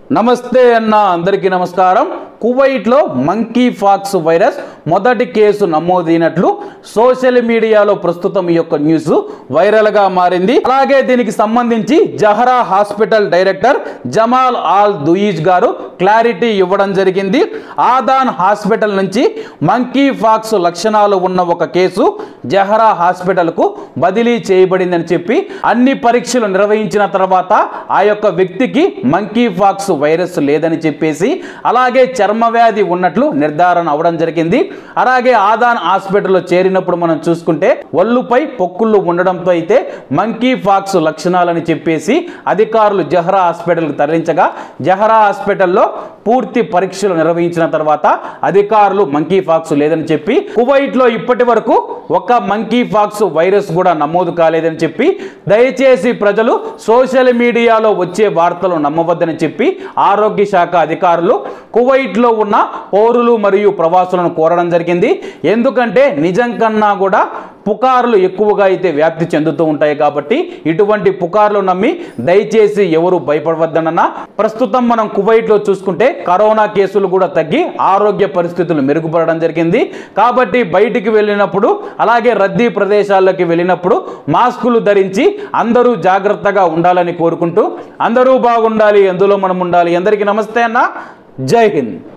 నమస్తే అన్న అందరికీ నమస్కారం కువైట్లో మంకీ ఫాక్స్ వైరస్ మొదటి కేసు నమోదైనట్లు సోషల్ మీడియాలో ప్రస్తుతం ఈ యొక్క న్యూస్ వైరల్ గా మారింది అలాగే దీనికి సంబంధించి Jahra hospital director Jamal Al Duaij గారు క్లారిటీ ఇవ్వడం జరిగింది ఆదాన్ హాస్పిటల్ నుంచి మంకీ ఫాక్స్ లక్షణాలు ఉన్న ఒక కేసు జహరా హాస్పిటల్ కు బదిలీ చేయబడిందని చెప్పి అన్ని పరీక్షలు నిర్వహించిన తర్వాత ఆ యొక్క వ్యక్తికి మంకీ ఫాక్స్ వైరస్ లేదని చెప్పేసి అలాగే చర్మ వ్యాధి ఉన్నట్లు నిర్ధారణ అవడం జరిగింది అలాగే ఆదాన్ హాస్పిటల్లో చేరినప్పుడు మనం చూసుకుంటే ఒళ్ళుపై పొక్కుళ్ళు ఉండడంతో అయితే మంకీ ఫాక్స్ లక్షణాలని చెప్పేసి అధికారులు జహరా హాస్పిటల్కి తరలించగా జహరా హాస్పిటల్లో పూర్తి పరీక్షలు నిర్వహించిన తర్వాత అధికారులు మంకీ ఫాక్స్ లేదని చెప్పి కువైట్లో ఇప్పటి వరకు ఒక మంకీ ఫాక్స్ వైరస్ కూడా నమోదు కాలేదని చెప్పి దయచేసి ప్రజలు సోషల్ మీడియాలో వచ్చే వార్తలు నమ్మవద్దని చెప్పి ఆరోగ్య శాఖ అధికారులు కువైట్లో ఉన్న పౌరులు మరియు ప్రవాసులను కోరడం జరిగింది ఎందుకంటే నిజం కన్నా కూడా పుకార్లు ఎక్కువగా అయితే వ్యాప్తి చెందుతూ ఉంటాయి కాబట్టి ఇటువంటి పుకార్లు నమ్మి దయచేసి ఎవరు భయపడవద్దనన్నా ప్రస్తుతం మనం కువైట్లో చూసుకుంటే కరోనా కేసులు కూడా తగ్గి ఆరోగ్య పరిస్థితులు మెరుగుపడడం జరిగింది కాబట్టి బయటికి వెళ్ళినప్పుడు అలాగే రద్దీ ప్రదేశాల్లోకి వెళ్ళినప్పుడు మాస్కులు ధరించి అందరూ జాగ్రత్తగా ఉండాలని కోరుకుంటూ అందరూ బాగుండాలి అందులో మనం ఉండాలి అందరికీ నమస్తే అన్న జై హింద్